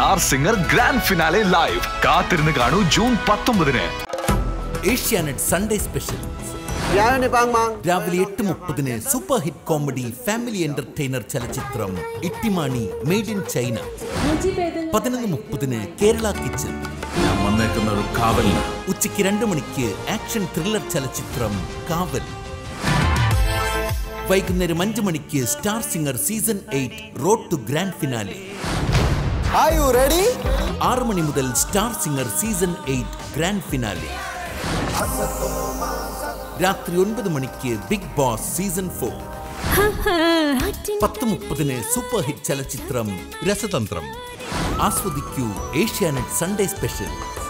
Star singer grand finale live കാത്തിരുന്ന് കാണൂ June പത്തൊമ്പതിന് Asianet Sunday special Yan ni Bang Mang. രാവിലെ എട്ട് മുപ്പതിന് super hit comedy family entertainer ചലച്ചിത്രം ഇട്ടിമാണി മെയ്ഡ് ഇൻ ചൈന പതിനൊന്ന് മുപ്പതിന് കേരള കിച്ചൺ ഞാൻ വന്നേക്കുന്ന ഒരു കാവലിന് ഉച്ചയ്ക്ക് രണ്ട് മണിക്ക് ആക്ഷൻ ത്രില്ലർ ചലച്ചിത്രം കാവൽ വൈകുന്നേരം അഞ്ച് മണിക്ക് star singer season eight road to grand finale Are you ready? ആറ് മണി മുതൽ star singer season eight grand finale രാത്രി ഒൻപത് മണിക്ക് ബിഗ് ബോസ് സീസൺ ഫോർ പത്ത് മുപ്പതിന് സൂപ്പർ ഹിറ്റ് ചലച്ചിത്രം രസതന്ത്രം ആസ്വദിക്കൂ ഏഷ്യാനെറ്റ് സൺഡേ സ്പെഷ്യൽ